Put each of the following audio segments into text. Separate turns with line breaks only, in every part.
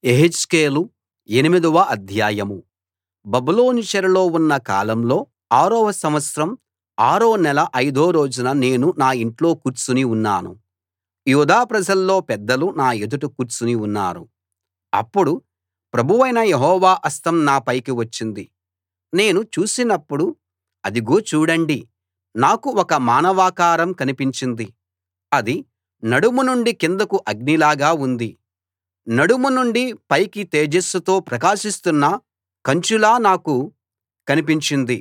యెహెజ్కేలు ఎనిమిదవ అధ్యాయం బబులోను చెరలో ఉన్న కాలంలో ఆరవ సంవత్సరం ఆరో నెల ఐదో రోజున నేను నా ఇంట్లో కూర్చుని ఉన్నాను యూదా ప్రజల్లో పెద్దలు నా ఎదుట కూర్చుని ఉన్నారు అప్పుడు ప్రభువైన యెహోవా హస్తం నా పైకి వచ్చింది నేను చూసినప్పుడు అదిగో చూడండి నాకు ఒక మానవాకారం కనిపించింది అది నడుము నుండి కిందకు అగ్నిలాగా ఉంది నడుము నుండి పైకి తేజస్సుతో ప్రకాశిస్తున్న కంచులా నాకు కనిపించింది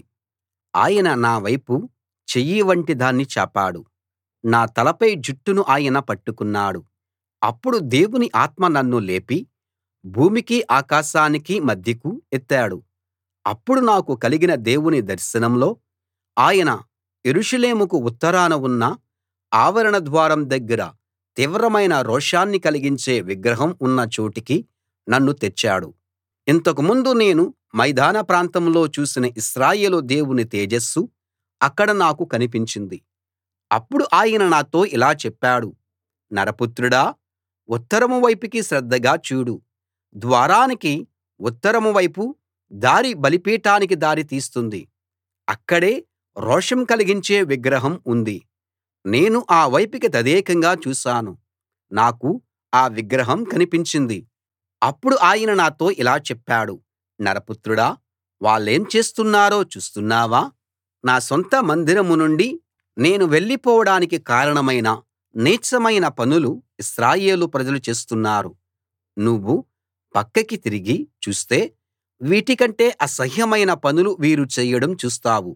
ఆయన నా వైపు చెయ్యి వంటి దాన్ని చాపాడు నా తలపై జుట్టును ఆయన పట్టుకున్నాడు అప్పుడు దేవుని ఆత్మ నన్ను లేపి భూమికీ ఆకాశానికీ మధ్యకు ఎత్తాడు అప్పుడు నాకు కలిగిన దేవుని దర్శనంలో ఆయన యెరూషలేముకు ఉత్తరాన ఉన్న ఆవరణ ద్వారం దగ్గర తీవ్రమైన రోషాన్ని కలిగించే విగ్రహం ఉన్న చోటికి నన్ను తెచ్చాడు ఇంతకు ముందు నేను మైదాన ప్రాంతంలో చూసిన ఇశ్రాయేలు దేవుని తేజస్సు అక్కడ నాకు కనిపించింది అప్పుడు ఆయన నాతో ఇలా చెప్పాడు నరపుత్రుడా ఉత్తరం వైపుకి శ్రద్ధగా చూడు ద్వారానికి ఉత్తరం వైపు దారి బలిపీఠానికి దారి తీస్తుంది అక్కడే రోషం కలిగించే విగ్రహం ఉంది నేను ఆ వైపుకి తదేకంగా చూశాను నాకు ఆ విగ్రహం కనిపించింది అప్పుడు ఆయన నాతో ఇలా చెప్పాడు నరపుత్రుడా వాళ్ళేం చేస్తున్నారో చూస్తున్నావా నా సొంత మందిరం నుండి నేను వెళ్ళిపోవడానికి కారణమైన నీచమైన పనులు ఇశ్రాయేలు ప్రజలు చేస్తున్నారు నువ్వు పక్కకి తిరిగి చూస్తే వీటికంటే అసహ్యమైన పనులు వీరు చేయడం చూస్తావు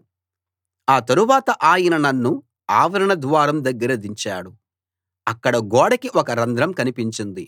ఆ తరువాత ఆయన నన్ను ఆవరణ ద్వారం దగ్గర దించాడు అక్కడ గోడకి ఒక రంధ్రం కనిపించింది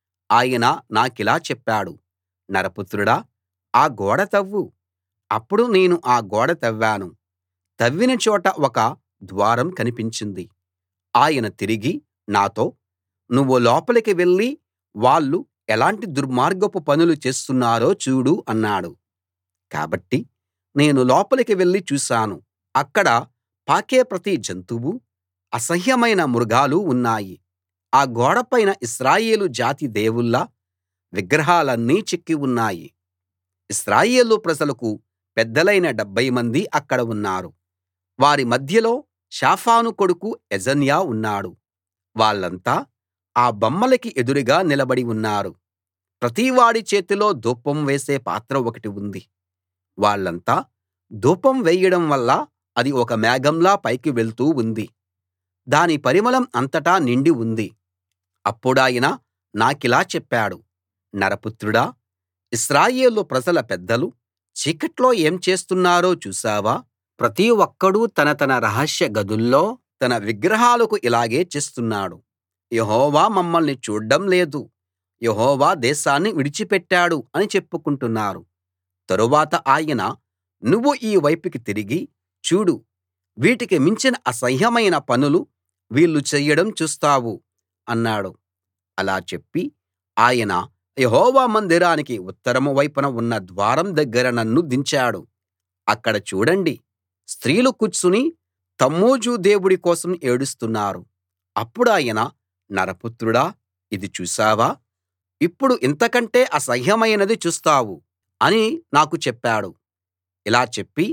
ఆయన నాకిలా చెప్పాడు నరపుత్రుడా ఆ గోడ తవ్వు అప్పుడు నేను ఆ గోడ తవ్వాను తవ్విన చోట ఒక ద్వారం కనిపించింది ఆయన తిరిగి నాతో నువ్వు లోపలికి వెళ్లి వాళ్ళు ఎలాంటి దుర్మార్గపు పనులు చేస్తున్నారో చూడు అన్నాడు కాబట్టి నేను లోపలికి వెళ్లి చూశాను అక్కడ పాకే ప్రతి జంతువు అసహ్యమైన మృగాలు ఉన్నాయి ఆ గోడపైన ఇశ్రాయేలు జాతి దేవుళ్ళ విగ్రహాలన్నీ చెక్కి ఉన్నాయి ఇశ్రాయేలు ప్రజలకు పెద్దలైన డెబ్భై మంది అక్కడ ఉన్నారు వారి మధ్యలో షాఫాను కొడుకు యజన్యా ఉన్నాడు వాళ్ళంతా ఆ బొమ్మలకి ఎదురుగా నిలబడి ఉన్నారు ప్రతివాడి చేతిలో ధూపం వేసే పాత్ర ఒకటి ఉంది వాళ్ళంతా ధూపం వేయడం వల్ల అది ఒక మేఘంలా పైకి వెళ్తూ ఉంది దాని పరిమళం అంతటా నిండి ఉంది అప్పుడాయన నాకిలా చెప్పాడు నరపుత్రుడా ఇశ్రాయేలు ప్రజల పెద్దలు చీకట్లో ఏం చేస్తున్నారో చూశావా ప్రతి ఒక్కడూ తన తన రహస్య గదుల్లో తన విగ్రహాలకు ఇలాగే చేస్తున్నాడు యెహోవా మమ్మల్ని చూడ్డం లేదు యెహోవా దేశాన్ని విడిచిపెట్టాడు అని చెప్పుకుంటున్నారు తరువాత ఆయన నువ్వు ఈ వైపుకి తిరిగి చూడు వీటికి మించిన అసహ్యమైన పనులు వీళ్ళు చెయ్యడం చూస్తావు అన్నాడు అలా చెప్పి ఆయన యెహోవా మందిరానికి ఉత్తరం వైపున ఉన్న ద్వారం దగ్గర నన్ను దించాడు అక్కడ చూడండి స్త్రీలు కూర్చుని తమ్మూజు దేవుడి కోసం ఏడుస్తున్నారు అప్పుడాయన నరపుత్రుడా ఇది చూశావా ఇప్పుడు ఇంతకంటే అసహ్యమైనది చూస్తావు అని నాకు చెప్పాడు ఇలా చెప్పి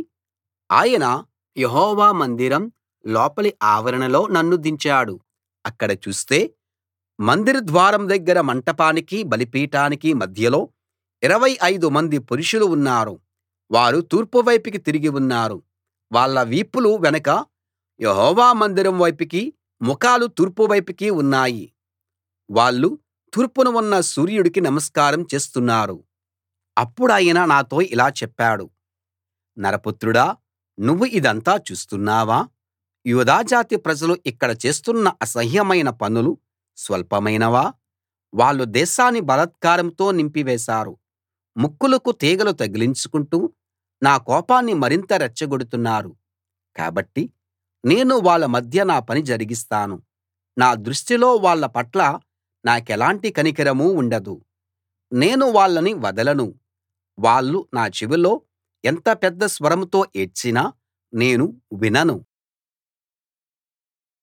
ఆయన యెహోవా మందిరం లోపలి ఆవరణలో నన్ను దించాడు అక్కడ చూస్తే మందిర ద్వారం దగ్గర మంటపానికి బలిపీఠానికి మధ్యలో 25 మంది పురుషులు ఉన్నారు వారు తూర్పు వైపుకి తిరిగి ఉన్నారు వాళ్ళ వీపులు వెనక యెహోవా మందిరం వైపుకి ముఖాలు తూర్పు వైపుకి ఉన్నాయి వాళ్ళు తూర్పున ఉన్న సూర్యుడికి నమస్కారం చేస్తున్నారు అప్పుడాయన నాతో ఇలా చెప్పాడు నరపుత్రుడా నువ్వు ఇదంతా చూస్తున్నావా యూదా జాతి ప్రజలు ఇక్కడ చేస్తున్న అసహ్యమైన పనులు స్వల్పమైనవా వాళ్ళు దేశాన్ని బలాత్కారంతో నింపివేశారు ముక్కులకు తీగలు తగిలించుకుంటూ నా కోపాన్ని మరింత రెచ్చగొడుతున్నారు కాబట్టి నేను వాళ్ళ మధ్య నా పని జరిగిస్తాను నా దృష్టిలో వాళ్ళ పట్ల నాకెలాంటి కనికరమూ ఉండదు నేను వాళ్ళని వదలను వాళ్ళు నా చెవిలో ఎంత పెద్ద స్వరంతో ఏడ్చినా నేను వినను